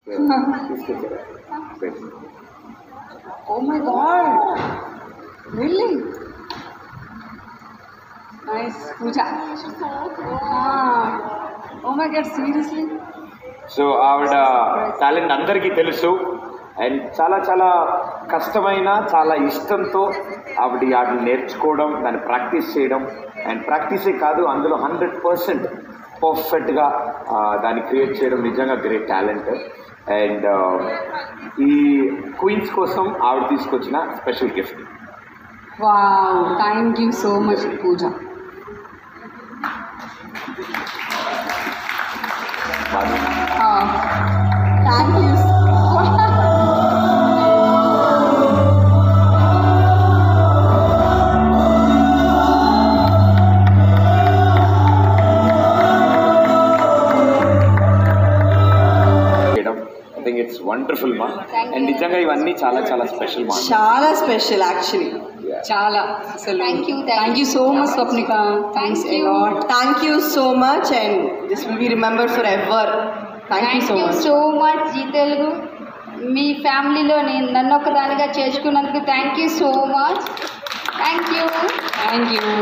తీసుకొచ్చారా Great. Oh my god really nice Pooja oh my god seriously so ఆవిడ talent అందరికీ తెలుసు అండ్ చాలా చాలా కష్టమైన చాలా ఇష్టంతో ఆవిడ వాటిని నేర్చుకోవడం దాన్ని ప్రాక్టీస్ చేయడం అండ్ ప్రాక్టీసే కాదు అందులో హండ్రెడ్ పర్సెంట్ పర్ఫెక్ట్గా దాన్ని క్రియేట్ చేయడం నిజంగా గ్రేట్ టాలెంట్ అండ్ ఈ క్వీన్స్ కోసం ఆవిడ తీసుకొచ్చిన special gift wow thank you so much Pooja thank you చేయడం ఐ థింక్ ఇట్స్ వండర్ఫుల్ మా అండ్ నిజంగా ఇవన్నీ చాలా చాలా స్పెషల్ మా చాలా స్పెషల్ యాక్చువల్లీ చాలా అసలు Thank you, thank thank you so much Swapnika thanks Thank you. Lot thank you so much and this will be remembered forever thank you thank so you much so much Zee Telugu మీ ఫ్యామిలీలో నేను నన్ను ఒకదానిగా చేసుకున్నందుకు thank you so much thank you thank you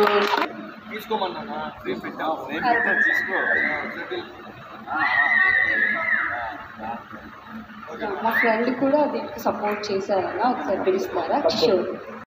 మా friend కూడా దీనికి support చేశారన్న ఒకసారి పిలుస్తారా కిషోర్